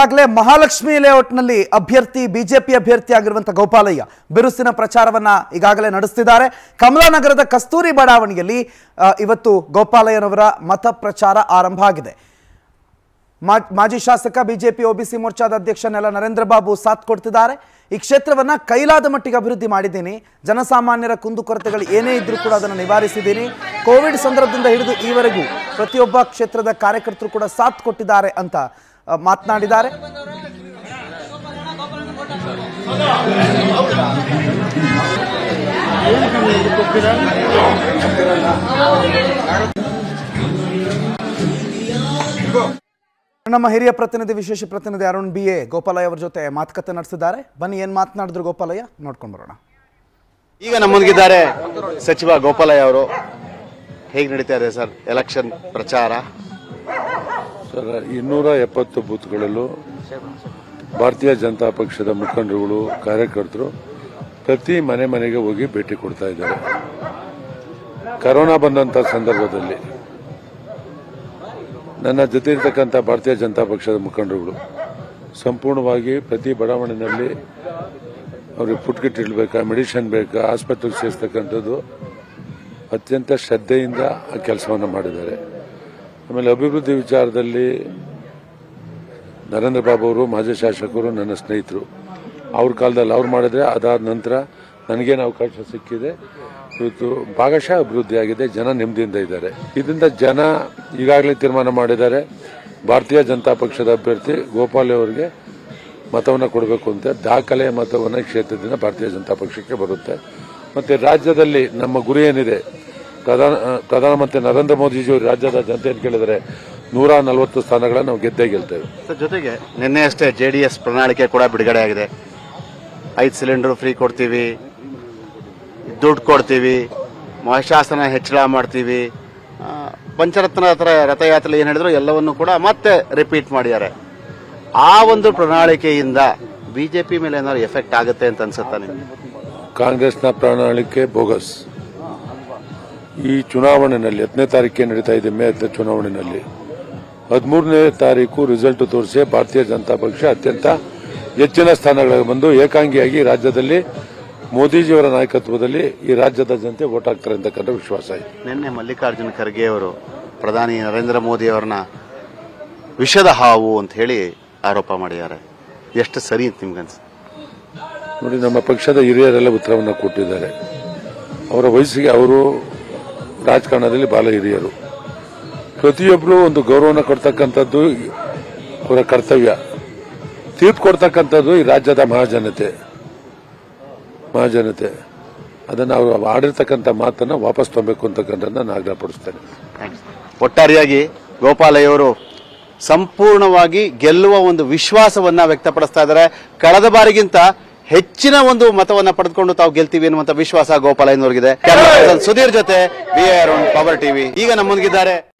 ಈಗಾಗಲೇ ಮಹಾಲಕ್ಷ್ಮಿ ಲೇಔಟ್ನಲ್ಲಿ ಅಭ್ಯರ್ಥಿ ಬಿಜೆಪಿ ಅಭ್ಯರ್ಥಿ ಆಗಿರುವಂತಹ ಗೋಪಾಲಯ್ಯ ಬಿರುಸಿನ ಪ್ರಚಾರವನ್ನ ಈಗಾಗಲೇ ನಡೆಸ್ತಿದ್ದಾರೆ ಕಮಲಾನಗರದ ಕಸ್ತೂರಿ ಬಡಾವಣೆಯಲ್ಲಿ ಆ, ಇವತ್ತು ಗೋಪಾಲಯ್ಯನವರ ಮತ ಪ್ರಚಾರ ಆರಂಭ ಆಗಿದೆ ಮಾ- ಮಾಜಿ ಶಾಸಕ ಬಿಜೆಪಿ ಒಬಿಸಿ ಮೋರ್ಚಾದ ಅಧ್ಯಕ್ಷ ನೆಲ ನರೇಂದ್ರ ಬಾಬು ಸಾಥ್ ಕೊಡ್ತಿದ್ದಾರೆ ಈ ಕ್ಷೇತ್ರವನ್ನ ಕೈಲಾದ ಮಟ್ಟಿಗೆ ಅಭಿವೃದ್ಧಿ ಮಾಡಿದ್ದೀನಿ ಜನಸಾಮಾನ್ಯರ ಕುಂದುಕೊರತೆಗಳು ಏನೇ ಇದ್ರೂ ಕೂಡ ಅದನ್ನು ನಿವಾರಿಸಿದ್ದೀನಿ ಕೋವಿಡ್ ಸಂದರ್ಭದಿಂದ ಹಿಡಿದು ಈವರೆಗೂ ಪ್ರತಿಯೊಬ್ಬ ಕ್ಷೇತ್ರದ ಕಾರ್ಯಕರ್ತರು ಕೂಡ ಸಾಥ್ ಕೊಟ್ಟಿದ್ದಾರೆ ಅಂತ ಆ, ಮಾತನಾಡಿದ್ದಾರೆ ನಮ್ಮ ಹಿರಿಯ ಪ್ರತಿನಿಧಿ ವಿಶೇಷ ಪ್ರತಿನಿಧಿ ಅರುಣ್ ಬಿ ಎ ಗೋಪಾಲಯ್ಯ ಅವರ ಜೊತೆ ಮಾತುಕತೆ ನಡೆಸಿದ್ದಾರೆ ಬನ್ನಿ ಏನ್ ಮಾತನಾಡಿದ್ರು ಗೋಪಾಲಯ್ಯ ನೋಡ್ಕೊಂಡು ಬರೋಣ ಈಗ ನಮ್ಮೊಂದಿಗಿದ್ದಾರೆ ಸಚಿವ ಗೋಪಾಲಯ್ಯ ಅವರು ಹೇಗೆ ನಡೀತಾ ಇದೆ ಸರ್ ಎಲೆಕ್ಷನ್ ಪ್ರಚಾರ ಸರ್ ಇನ್ನೂರ ಎಪ್ಪತ್ತು ಬೂತ್ಗಳಲ್ಲೂ ಭಾರತೀಯ ಜನತಾ ಪಕ್ಷದ ಮುಖಂಡರುಗಳು ಕಾರ್ಯಕರ್ತರು ಪ್ರತಿ ಮನೆ ಮನೆಗೆ ಹೋಗಿ ಭೇಟಿ ಕೊಡ್ತಾ ಇದ್ದಾರೆ ಕರೋನಾ ಬಂದಂಥ ಸಂದರ್ಭದಲ್ಲಿ ನನ್ನ ಜೊತೆ ಇರ್ತಕ್ಕಂಥ ಭಾರತೀಯ ಜನತಾ ಪಕ್ಷದ ಮುಖಂಡರುಗಳು ಸಂಪೂರ್ಣವಾಗಿ ಪ್ರತಿ ಬಡಾವಣೆಯಲ್ಲಿ ಅವ್ರಿಗೆ ಫುಡ್ ಕಿಟ್ ಇಡಬೇಕಾ ಮೆಡಿಸಿನ್ ಬೇಕಾ ಆಸ್ಪತ್ರೆಗೆ ಸೇರಿಸ್ತಕ್ಕಂಥದ್ದು ಅತ್ಯಂತ ಶ್ರದ್ಧೆಯಿಂದ ಆ ಕೆಲಸವನ್ನು ಮಾಡಿದ್ದಾರೆ ಆಮೇಲೆ ಅಭಿವೃದ್ಧಿ ವಿಚಾರದಲ್ಲಿ ನರೇಂದ್ರ ಬಾಬು ಅವರು ಮಾಜಿ ಶಾಸಕರು ನನ್ನ ಸ್ನೇಹಿತರು ಅವ್ರ ಕಾಲದಲ್ಲಿ ಅವ್ರು ಮಾಡಿದ್ರೆ ಅದಾದ ನಂತರ ನನಗೇನು ಅವಕಾಶ ಸಿಕ್ಕಿದೆ ಇವತ್ತು ಭಾಗಶಃ ಅಭಿವೃದ್ಧಿ ಆಗಿದೆ ಜನ ನೆಮ್ಮದಿಯಿಂದ ಇದ್ದಾರೆ ಇದರಿಂದ ಜನ ಈಗಾಗಲೇ ತೀರ್ಮಾನ ಮಾಡಿದ್ದಾರೆ ಭಾರತೀಯ ಜನತಾ ಪಕ್ಷದ ಅಭ್ಯರ್ಥಿ ಗೋಪಾಲ್ ಅವರಿಗೆ ಮತವನ್ನು ಕೊಡಬೇಕು ಅಂತ ದಾಖಲೆ ಮತವನ್ನು ಈ ಕ್ಷೇತ್ರದಿಂದ ಭಾರತೀಯ ಜನತಾ ಪಕ್ಷಕ್ಕೆ ಬರುತ್ತೆ ಮತ್ತೆ ರಾಜ್ಯದಲ್ಲಿ ನಮ್ಮ ಗುರಿ ಏನಿದೆ ಪ್ರಧಾನ ಪ್ರಧಾನಮಂತ್ರಿ ನರೇಂದ್ರ ಮೋದಿಜಿಯವರು ರಾಜ್ಯದ ಜನತೆಯನ್ನು ಕೇಳಿದರೆ ನೂರ ನಲವತ್ತು ಸ್ಥಾನಗಳನ್ನು ನಾವು ಗೆದ್ದೇ ಗೆಲ್ತೇವೆ ಸರ್ ಜೊತೆಗೆ ನಿನ್ನೆ ಅಷ್ಟೇ ಜೆ ಡಿ ಎಸ್ ಪ್ರಣಾಳಿಕೆ ಕೂಡ ಬಿಡುಗಡೆ ಆಗಿದೆ ಐದು ಸಿಲಿಂಡರ್ ಫ್ರೀ ಕೊಡ್ತೀವಿ ದುಡ್ಡು ಕೊಡ್ತೀವಿ ಮಹಿಷಾಸನ ಹೆಚ್ಚಳ ಮಾಡ್ತೀವಿ ಆ, ಪಂಚರತ್ನ ಹತ್ರ ರಥಯಾತ್ರೆ ಏನು ಹೇಳಿದ್ರು ಎಲ್ಲವನ್ನು ಕೂಡ ಮತ್ತೆ ರಿಪೀಟ್ ಮಾಡಿದ್ದಾರೆ ಆ ಒಂದು ಪ್ರಣಾಳಿಕೆಯಿಂದ ಬಿಜೆಪಿ ಮೇಲೆ ಏನಾದ್ರು ಎಫೆಕ್ಟ್ ಆಗುತ್ತೆ ಅಂತ ಅನ್ಸುತ್ತಾ ನಿಮ್ಗೆ ಕಾಂಗ್ರೆಸ್ನ ಪ್ರಣಾಳಿಕೆ ಬೋಗಸ್ ಈ ಚುನಾವಣೆಯಲ್ಲಿ ಹತ್ತನೇ ತಾರೀಕಿಗೆ ನಡೀತಾ ಇದೆ ಮೇ ಹತ್ತನೇ ಚುನಾವಣೆಯಲ್ಲಿ ಹದಿಮೂರನೇ ತಾರೀಕು ರಿಸಲ್ಟ್ ತೋರಿಸಿ ಭಾರತೀಯ ಜನತಾ ಪಕ್ಷ ಅತ್ಯಂತ ಹೆಚ್ಚಿನ ಸ್ಥಾನಗಳಿಗೆ ಬಂದು ಏಕಾಂಗಿಯಾಗಿ ರಾಜ್ಯದಲ್ಲಿ ಮೋದಿಜಿಯವರ ನಾಯಕತ್ವದಲ್ಲಿ ಈ ರಾಜ್ಯದ ಜನತೆ ವೋಟ್ ಹಾಕ್ತಾರೆ ಅಂತಕ್ಕಂಥ ವಿಶ್ವಾಸ ಇದೆ ನಿನ್ನೆ ಮಲ್ಲಿಕಾರ್ಜುನ ಖರ್ಗೆ ಅವರು ಪ್ರಧಾನಿ ನರೇಂದ್ರ ಮೋದಿ ಅವರನ್ನ ವಿಷದ ಹಾವು ಅಂತ ಹೇಳಿ ಆರೋಪ ಮಾಡಿದ್ದಾರೆ ಎಷ್ಟು ಸರಿ ಅಂತ ನಿಮ್ಗನ್ಸ ನೋಡಿ ನಮ್ಮ ಪಕ್ಷದ ಹಿರಿಯರೆಲ್ಲ ಉತ್ತರವನ್ನು ಕೊಟ್ಟಿದ್ದಾರೆ ಅವರ ವಯಸ್ಸಿಗೆ ಅವರು ರಾಜಕಾರಣದಲ್ಲಿ ಬಹಳ ಹಿರಿಯರು ಪ್ರತಿಯೊಬ್ಬರು ಒಂದು ಗೌರವನ ಕೊಡ್ತಕ್ಕಂಥದ್ದು ಅವರ ಕರ್ತವ್ಯ ತೀರ್ಪು ಕೊಡ್ತಕ್ಕಂಥದ್ದು ಈ ರಾಜ್ಯದ ಮಹಾಜನತೆ ಮಹಾಜನತೆ ಅದನ್ನು ಅವರು ಆಡಿರ್ತಕ್ಕಂಥ ಮಾತನ್ನು ವಾಪಸ್ ತಗೋಬೇಕು ಅಂತಕ್ಕಂಥದ್ದನ್ನ ನಾನು ಆಗ್ರಹಪಡಿಸ್ತೇನೆ ಒಟ್ಟಾರೆಯಾಗಿ ಗೋಪಾಲಯ್ಯವರು ಸಂಪೂರ್ಣವಾಗಿ ಗೆಲ್ಲುವ ಒಂದು ವಿಶ್ವಾಸವನ್ನ ವ್ಯಕ್ತಪಡಿಸ್ತಾ ಇದ್ದಾರೆ ಕಳೆದ ಬಾರಿಗಿಂತ ಹೆಚ್ಚಿನ ಒಂದು ಮತವನ್ನ ಪಡೆದುಕೊಂಡು ತಾವು ಗೆಲ್ತೀವಿ ಅನ್ನುವಂತ ವಿಶ್ವಾಸ ಗೋಪಾಲಯ್ಯನವರಿಗಿದೆ ಕ್ಯಾಮರಾ ಪರ್ಸನ್ ಸುಧೀರ್ ಜೊತೆ ಬಿ ಅರುಣ್ ಪವರ್ ಟಿವಿ ಈಗ ನಮ್ಮೊಂದಿಗಿದ್ದಾರೆ